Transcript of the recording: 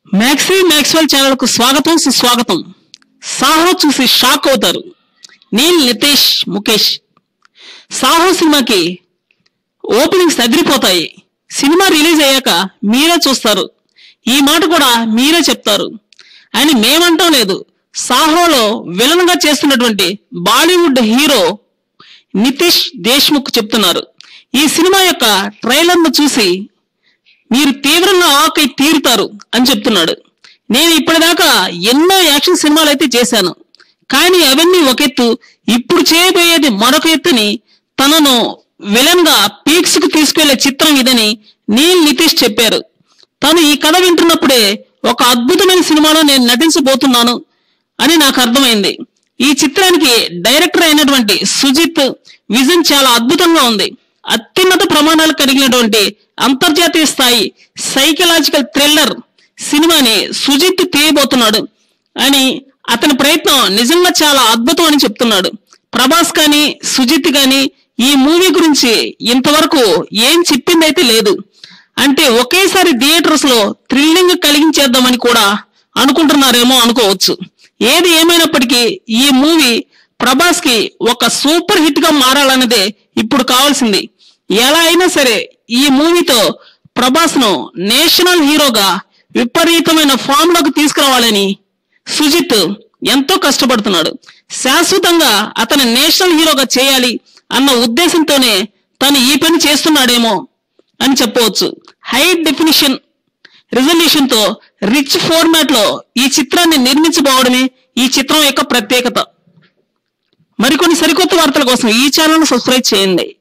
maxi Maxwell channel కు స్వాగతం సుస్వాగతం సాహో చూసి షాక్ అవుతారు నీల్ నితేష్ ముఖేష్ సాహో సినిమాకి ఓపెనింగ్స్ అదిరిపోతాయి సినిమా రిలీజ్ అయ్యాక మీరే చూస్తారు ఈ మాట కూడా మీరే చెప్తారు అని మేమంటాం లేదు సాహోలో విలన్ గా చేస్తున్నటువంటి బాలీవుడ్ హీరో నితేష్ దేశ్ముఖ్ చెప్తున్నారు ఈ సినిమా యొక్క ట్రైలర్ ను చూసి మీరు తీవ్రంగా ఆకై తీరుతారు అని చెప్తున్నాడు నేను ఇప్పటిదాకా ఎన్నో యాక్షన్ సినిమాలు అయితే చేశాను కానీ అవన్నీ ఒక ఎత్తు ఇప్పుడు చేయబోయేది మరొక ఎత్తుని తనను విలన్ గా పీక్స్ కు తీసుకెళ్లే చిత్రం ఇదని నీల్ నితీష్ చెప్పారు తను ఈ కథ వింటున్నప్పుడే ఒక అద్భుతమైన సినిమాలో నేను నటించబోతున్నాను అని నాకు అర్థమైంది ఈ చిత్రానికి డైరెక్టర్ అయినటువంటి సుజిత్ విజన్ చాలా అద్భుతంగా ఉంది అత్యున్నత ప్రమాణాలు కలిగినటువంటి అంతర్జాతీయ స్థాయి సైకలాజికల్ థ్రిల్లర్ సినిమాని సుజిత్ తీయబోతున్నాడు అని అతని ప్రయత్నం నిజంగా చాలా అద్భుతం అని చెప్తున్నాడు ప్రభాస్ కానీ సుజిత్ కానీ ఈ మూవీ గురించి ఇంతవరకు ఏం చెప్పిందైతే లేదు అంటే ఒకేసారి థియేటర్స్ లో థ్రిల్లింగ్ కలిగించేద్దామని కూడా అనుకుంటున్నారేమో అనుకోవచ్చు ఏది ఏమైనప్పటికీ ఈ మూవీ ప్రభాస్ కి ఒక సూపర్ హిట్ గా మారాలన్నదే ఇప్పుడు కావాల్సింది ఎలా అయినా సరే ఈ మూవీతో ప్రభాస్ ను నేషనల్ హీరోగా విపరీతమైన ఫామ్ లోకి తీసుకురావాలని సుజిత్ ఎంతో కష్టపడుతున్నాడు శాశ్వతంగా అతని నేషనల్ హీరోగా చేయాలి అన్న ఉద్దేశంతోనే తను ఈ పని చేస్తున్నాడేమో అని చెప్పవచ్చు హై డెఫినిషన్ రిజల్యూషన్ తో రిచ్ ఫార్మాట్ లో ఈ చిత్రాన్ని నిర్మించబోవడమే ఈ చిత్రం యొక్క ప్రత్యేకత మరికొన్ని సరికొత్త వార్తల కోసం ఈ ఛానల్ సబ్స్క్రైబ్ చేయండి